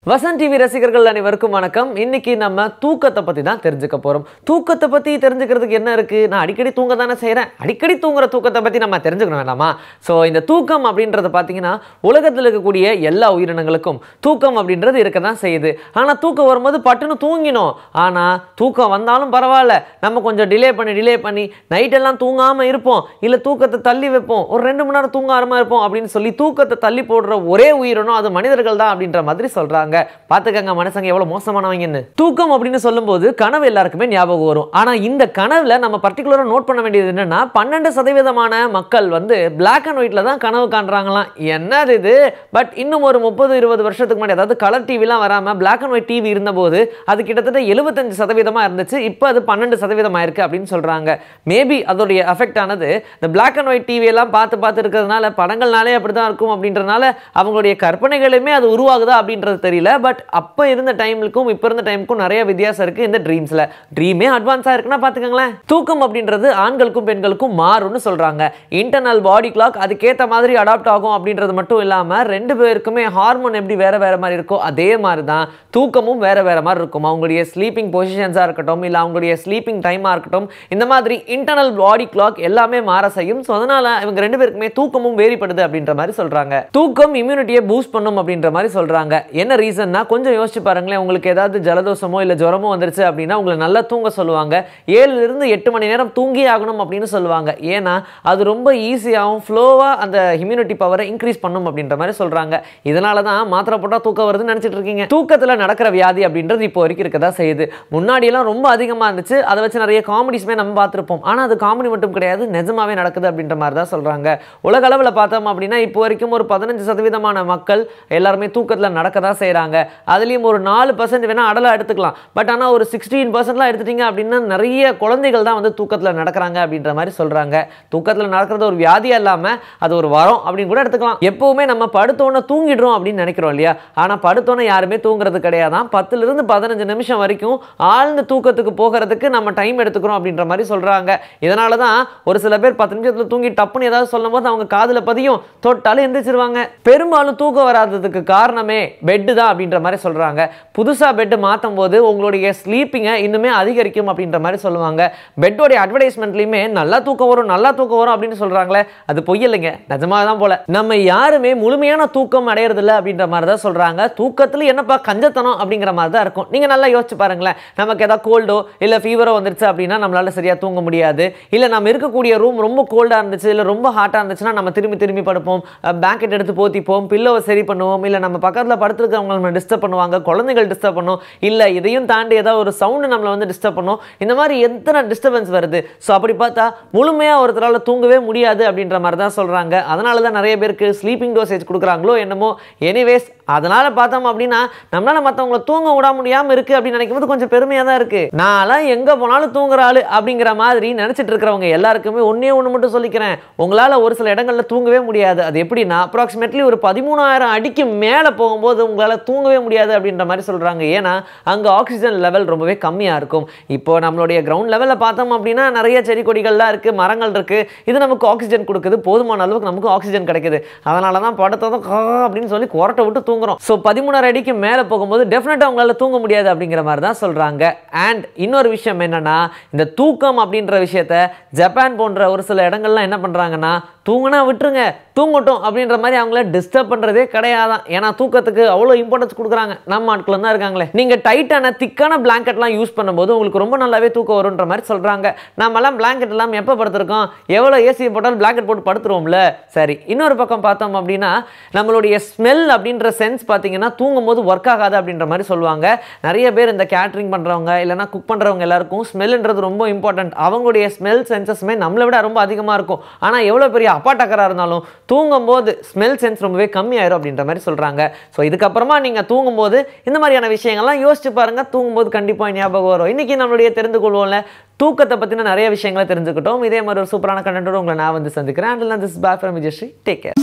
Vasan TV ரசிகர்கள் அனைவருக்கும் வணக்கம் இன்னைக்கு நம்ம தூக்கத்தை பத்தி தான் தெரிஞ்சுக்க போறோம் தூக்கத்தை பத்தி தெரிஞ்சுக்கிறதுக்கு என்ன இருக்கு நான் அடிக்கடி தூங்க தானே செய்றேன் அடிக்கடி தூங்குற தூக்கத்தை பத்தி நம்ம தெரிஞ்சுக்கணும் வேண்டாமா ஸோ இந்த தூக்கம் அப்படின்றது பார்த்தீங்கன்னா உலகத்தில் இருக்கக்கூடிய எல்லா உயிரினங்களுக்கும் தூக்கம் அப்படின்றது இருக்க தான் செய்யுது ஆனால் தூக்கம் வரும்போது பட்டுன்னு தூங்கினோம் ஆனால் தூக்கம் வந்தாலும் பரவாயில்ல நம்ம கொஞ்சம் டிலே பண்ணி டிலே பண்ணி நைட்டெல்லாம் தூங்காமல் இருப்போம் இல்லை தூக்கத்தை தள்ளி வைப்போம் ஒரு ரெண்டு மணி நேரம் தூங்காம இருப்போம் அப்படின்னு சொல்லி தூக்கத்தை தள்ளி போடுற ஒரே உயிரினம் அது மனிதர்கள் தான் அப்படின்ற மாதிரி சொல்றாங்க பார்த்துக்கங்க மனுஷங்க எவ்வளவு மோசமானவங்கன்னு தூக்கம் அப்படின்னு சொல்லும்போது கனவு எல்லாருக்குமே ஞாபகம் வரும் ஆனா இந்த கனவுல நம்ம பர்டிகுலரா நோட் பண்ண வேண்டியது என்னன்னா பன்னெண்டு சதவீதமான மக்கள் வந்து பிளாக் அண்ட் ஒயிட்ல தான் கனவு காண்றாங்களாம் என்னது இது பட் இன்னும் ஒரு முப்பது இருபது வருஷத்துக்கு முன்னாடி அதாவது கலர் டிவிலாம் வராம பிளாக் அண்ட் ஒயிட் டிவி இருந்தபோது அது கிட்டத்தட்ட எழுபத்தஞ்சு சதவீதமா இருந்துச்சு இப்போ அது பன்னெண்டு சதவீதம் ஆயிருக்கு அப்படின்னு சொல்றாங்க மேபி அதோடைய எஃபெக்ட் ஆனது இந்த பிளாக் அண்ட் ஒயிட் டிவி எல்லாம் பார்த்து பார்த்து இருக்கிறதுனால படங்கள்னாலே அப்படிதான் இருக்கும் அப்படின்றனால அவங்களுடைய கற்பனைகளுமே அது உருவாகுதா அப்படின்றது தெரியல பட் அப்போ இருந்த டைமுக்கும் இப்போ இருந்த டைமுக்கும் நிறைய வித்தியாசம் இருக்கு இந்த ட்ரீம்ஸ்ல ட்ரீமே அட்வான்ஸாக இருக்குன்னா பார்த்துக்கங்களேன் தூக்கம் அப்படின்றது ஆண்களுக்கும் பெண்களுக்கும் மாறும்னு சொல்றாங்க இன்டர்னல் பாடி கிளாக் அதுக்கேற்ற மாதிரி அடாப்ட் ஆகும் அப்படின்றது மட்டும் இல்லாம ரெண்டு பேருக்குமே ஹார்மோன் எப்படி வேற வேற மாதிரி இருக்கோ அதே மாதிரி தான் தூக்கமும் வேற வேற மாதிரி இருக்கும் அவங்களுடைய ஸ்லீப்பிங் பொசிஷன்ஸாக இருக்கட்டும் இல்லை அவங்களுடைய ஸ்லீப்பிங் டைமாக இருக்கட்டும் இந்த மாதிரி இன்டர்னல் பாடி கிளாக் எல்லாமே மாற செய்யும் ஸோ அதனால இவங்க ரெண்டு பேருக்குமே தூக்கமும் வேறுபடுது அப்படின்ற மாதிரி சொல்றாங்க தூக்கம் இம்யூனிட்டியை பூஸ்ட் பண்ணும் அப்படின்ற மாதிரி சொல்றாங்க என்ன ரீசன்னா கொஞ்சம் யோசிச்சு பாருங்களேன் உங்களுக்கு ஏதாவது ஜலதோஷமோ இல்லை ஜுரமோ வந்துருச்சு அப்படின்னா உங்களை நல்லா தூங்க சொல்லுவாங்க ஏழுல இருந்து எட்டு மணி நேரம் தூங்கி ஆகணும் அப்படின்னு சொல்லுவாங்க ஏன்னா அது ரொம்ப ஈஸியாகவும் ஃப்ளோவாக அந்த இம்யூனிட்டி பவரை இன்க்ரீஸ் பண்ணும் அப்படின்ற மாதிரி சொல்றாங்க இதனால தான் மாத்திரை போட்டால் தூக்கம் வருதுன்னு நினச்சிட்டு இருக்கீங்க தூக்கத்தில் நடக்கிற வியாதி அப்படின்றது இப்போ வரைக்கும் இருக்கதா செய்யுது முன்னாடியெல்லாம் ரொம்ப அதிகமாக இருந்துச்சு அதை வச்சு நிறைய காமெடிஸ்மே நம்ம பார்த்துருப்போம் ஆனால் அது காமெடி மட்டும் கிடையாது நிஜமாவே நடக்குது அப்படின்ற மாதிரி தான் சொல்கிறாங்க உலக அளவில் பார்த்தோம் அப்படின்னா இப்போ வரைக்கும் ஒரு பதினஞ்சு சதவீதமான மக்கள் எல்லாருமே தூக்கத்தில் நடக்க தான் செய்கிறாங்க அதுலேயும் ஒரு நாலு பர்சன்ட் வேணால் அடலாக எடுத்துக்கலாம் பட் ஆனால் ஒரு சிக்ஸ்டீன் பர்சன்ட்லாம் எடுத்துட்டீங்க அப்படின்னா நிறைய குழந்தைகள் தான் வந்து தூக்கத்தில் நடக்கிறாங்க அப்படின்ற மாதிரி சொல்கிறாங்க தூக்கத்தில் நடக்கிறது ஒரு வியாதியாக இல்லாமல் அது ஒரு வரம் அப்படின்னு கூட எடுத்துக்கலாம் எப்பவுமே நம்ம படுத்தோன்னே தூங்கிடுறோம் அப்படின்னு நினைக்கிறோம் இல்லையா ஆனால் படுத்தோன்னே யாருமே தூங்குறது கிடையாதான் பத்துலேருந்து பதினஞ்சு நிமிஷம் வரைக்கும் ஆழ்ந்த தூக்கத்துக்கு போகிறதுக்கு நம்ம டைம் எடுத்துக்கிறோம் அப்படின்ற மாதிரி சொல்கிறாங்க இதனால தான் ஒரு சில பேர் பத்து நிமிஷத்தில் தூங்கி டப்புன்னு ஏதாவது சொல்லும் போது அவங்க காதில் பதியும் தொட்டாலும் எந்திரிச்சிருவாங்க பெரும்பாலும் தூக்கம் வராததுக்கு காரணமே பெட்டு தான் அப்படின்ற மாதிரி சொல்கிறாங்க புதுசாக பெட்டு மாற்றும் போது உங்களுடைய ஸ்லீப்பிங்கை இன்னுமே அதிகரிக்கும் அப்படின்ற மாதிரி சொல்லுவாங்க பெட்டோடைய அட்வர்டைஸ்மெண்ட்லையுமே நல்லா தூக்கம் வரும் நல்லா தூக்கம் வரும் அப்படின்னு சொல்கிறாங்களே அது பொய் இல்லைங்க நிஜமாக தான் போல நம்ம யாருமே முழுமையான தூக்கம் அடையிறதில்ல அப்படின்ற மாதிரி தான் சொல்கிறாங்க தூக்கத்தில் என்னப்பா கஞ்சத்தனம் அப்படிங்கிற மாதிரி தான் இருக்கும் நீங்கள் நல்லா யோசிச்சு பாருங்களேன் நமக்கு ஏதாவது கோல்டோ இல்லை ஃபீவரோ வந்துருச்சு அப்படின்னா நம்மளால சரியாக தூங்க முடியாது இல்லை நம்ம இருக்கக்கூடிய ரூம் ரொம்ப கோல்டாக இருந்துச்சு இல்லை ரொம்ப ஹாட்டாக இருந்துச்சுன்னா நம்ம திரும்பி திரும்பி படுப்போம் பேக்கெட் எடுத்து போத்திப்போம் பில்லோவை சரி பண்ணுவோம் இல்லை நம்ம பக்கத்தில் படுத்துருக்கவங்க நம்ம டிஸ்டர்ப் பண்ணுவாங்க குழந்தைகள் டிஸ்டர்ப் பண்ணும் இல்லை இதையும் தாண்டி ஏதாவது ஒரு சவுண்டு நம்மளை வந்து டிஸ்டர்ப் பண்ணும் இந்த மாதிரி எத்தனை டிஸ்டர்பன்ஸ் வருது ஸோ அப்படி பார்த்தா முழுமையாக ஒருத்தரால் தூங்கவே முடியாது அப்படின்ற மாதிரி தான் சொல்கிறாங்க அதனால தான் நிறைய பேருக்கு ஸ்லீப்பிங் டோசேஜ் கொடுக்குறாங்களோ என்னமோ எனிவேஸ் அதனால் பார்த்தோம் அப்படின்னா நம்மளால் மற்றவங்கள தூங்க விட முடியாமல் இருக்குது அப்படின்னு நினைக்கும் போது கொஞ்சம் பெருமையாக தான் இருக்குது நான்லாம் எங்கே போனாலும் தூங்குற ஆளு அப்படிங்கிற மாதிரி நினச்சிட்டு இருக்கிறவங்க எல்லாருக்குமே ஒன்றே ஒன்று மட்டும் சொல்லிக்கிறேன் உங்களால் ஒரு சில இடங்களில் தூங்கவே முடியாது அது எப்படின்னா அப்ராக்சிமேட்லி ஒரு பதிமூணாயிரம் அடிக்கு மேலே போகும்போது உங்களால் தூங்கவே முடியாது அப்படின்ற மாதிரி சொல்கிறாங்க ஏன்னா அங்கே ஆக்சிஜன் லெவல் ரொம்பவே கம்மியாக இருக்கும் இப்போ நம்மளுடைய கிரவுண்ட் லெவலில் பார்த்தோம் அப்படின்னா நிறைய செடி கொடிகள்லாம் இருக்குது மரங்கள் இருக்குது இது நமக்கு ஆக்சிஜன் கொடுக்குது போதுமான அளவுக்கு நமக்கு ஆக்சிஜன் கிடைக்குது அதனால தான் படத்ததும் கா அப்படின்னு சொல்லி குரட்டை விட்டு தூங்குறோம் ஸோ பதிமூணாயிரம் அடிக்கு மேலே போகும்போது டெஃபினட்டாக உங்களால் தூங்க முடியாது அப்படிங்கிற மாதிரி தான் சொல்கிறாங்க அண்ட் இன்னொரு விஷயம் என்னன்னா இந்த தூக்கம் அப்படின்ற விஷயத்த ஜப்பான் போன்ற ஒரு சில இடங்கள்லாம் என்ன பண்ணுறாங்கன்னா தூங்கினா விட்டுருங்க தூங்கட்டும் அப்படின்ற மாதிரி அவங்கள டிஸ்டர்ப் பண்ணுறதே கிடையாதான் ஏன்னா தூக்கத்துக்கு அவ்வளோ இம்பார்ட்டன்ஸ் கொடுக்குறாங்க நம்ம ஆட்களும் தான் இருக்காங்களே நீங்கள் டைட்டான திக்கான பிளாங்கெட்லாம் யூஸ் பண்ணும்போது உங்களுக்கு ரொம்ப நல்லாவே தூக்கம் வரும்ன்ற மாதிரி சொல்கிறாங்க நம்மலாம் பிளாங்கெட் எல்லாம் எப்போ படுத்துருக்கோம் எவ்வளோ ஏசி போட்டாலும் பிளாங்கெட் போட்டு படுத்துருவோம்ல சரி இன்னொரு பக்கம் பார்த்தோம் அப்படின்னா நம்மளுடைய ஸ்மெல் அப்படின்ற சென்ஸ் பார்த்தீங்கன்னா தூங்கும் போது ஒர்க் ஆகாது அப்படின்ற மாதிரி சொல்லுவாங்க நிறைய பேர் இந்த கேட்ரிங் பண்ணுறவங்க இல்லைனா குக் பண்ணுறவங்க எல்லாருக்கும் ஸ்மெல்ன்றது ரொம்ப இம்பார்ட்டன்ட் அவங்களுடைய ஸ்மெல் சென்சஸ்மே நம்மளை விட ரொம்ப அதிகமாக இருக்கும் ஆனால் எவ்வளோ பெரிய அப்பாட்டக்கராக இருந்தாலும் தூங்கும்போது ஸ்மெல் சென்ஸ் ரொம்பவே கம்மியாயிரும் அப்படின்ற மாதிரி சொல்கிறாங்க ஸோ இதுக்கப்புறமா நீங்கள் தூங்கும்போது இந்த மாதிரியான விஷயங்கள்லாம் யோசிச்சு பாருங்கள் தூங்கும்போது கண்டிப்பாக ஞாபகம் வரும் இன்றைக்கி நம்மளுடைய தெரிந்து கொள்வோம்ல தூக்கத்தை பற்றின நிறைய விஷயங்களை தெரிஞ்சுக்கிட்டோம் இதே மாதிரி ஒரு சூப்பரான கண்டென்ட்டோட உங்களை நான் வந்து சந்திக்கிறேன் and this back from Vijayasri take care